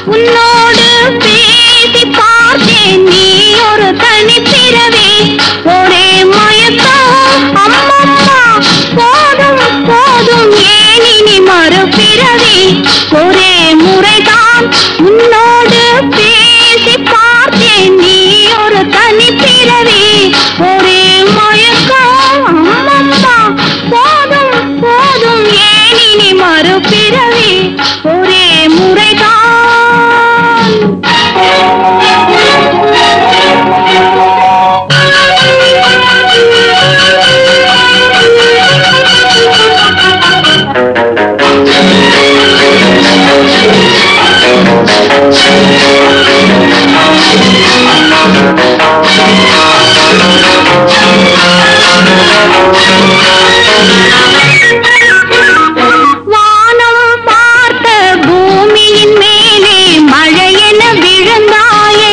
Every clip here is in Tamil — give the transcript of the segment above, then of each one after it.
உன்னோடு பேசி பார்த்தேன் நீ ஒரு தனிப்பிறவி ஒரே மயக்கம் அம்மம்மா போதும் போதும் ஏன் இனி மறுபிறவி ஒரே முறைதான் உன்னோடு பேசி பார்த்தேன் நீ ஒரு தனிப்பிறவி ஒரே மயக்கம் அம்மம்மா போதும் போதும் ஏன் இனி மறுபிறவி ஒரே முறைதான் வானம் பார்த்த பூமியின் மேலே மழையென விழுந்தாயே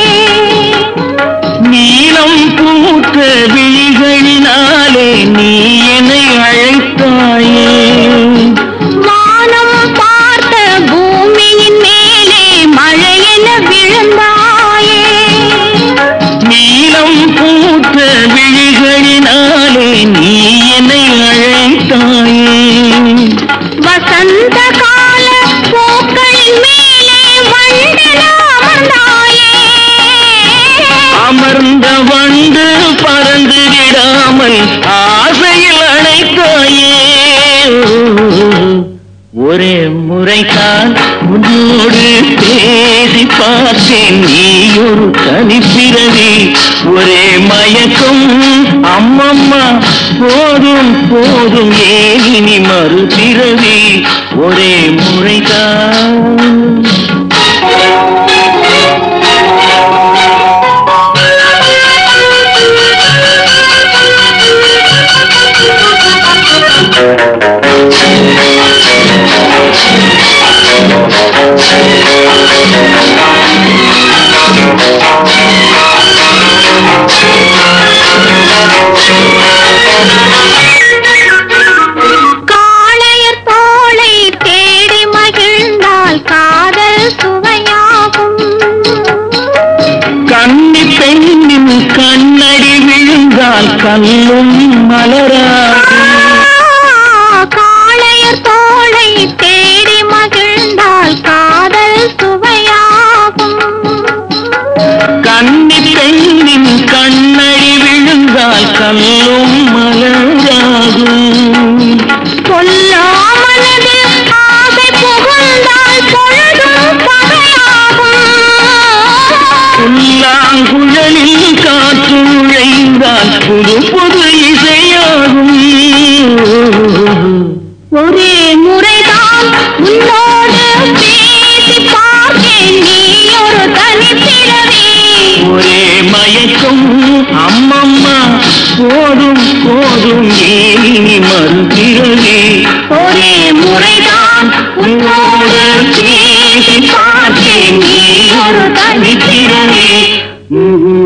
நீலம் பூத்த விழிகளினாலே நீ என்னை அழைத்தாயே வானம் பார்த்த பூமியின் மேலே மழையென விழுந்தாயே நீலம் பூத்த விழிகளினாலே நீ என்னை அழைத்தாயே வசந்த கால பூக்களின் மேலே வண்டென அமர்ந்தாயே அமர்ந்த வண்டு பறந்து விடாமல் ஆசையில் அணைத்தாயே ஒரே முறைதான் உன்னோடு பேசி பார்த்தேன் நீ ஒரு தனிப்பிறவி ஒரே மயக்கம் அம்மம்மா போதும் போதும் ஏன் இனி மறுபிறவி ஒரே முறைதான் காளையர் தோளை தேடி மகிழ்ந்தால் காதல் சுவையாகும் கன்னி பெண்ணின் கண்ணடி விழுந்தால் கல்லும் மலராது காளையர் தோளை தேடி மகிழ்ந்தால் காதல் சுவையாகும் கன்னி பெண்ணின் கண்ணடி விழுந்தால் கல்லும் மலராகும் கொல்லாமனதில் ஆசை புகுந்தால் பொழுதும் பகையாகும் புல்லாங்குழலில் காற்று நுழைந்தால் புது புது இசையாகும் ஒரே முறைதான் உன்னோடு பேசி பார்த்தேன் நீ ஒரு தனிப்பிறவி ஒரே மயக்கம் அம்மம்மா போதும் போதும் ஏனி மறுபிறவி ஒரே முறைதான் உன்னோடு பேசி பார்த்தேன் நீ ஒரு தனிப்பிறவி Mm-hmm.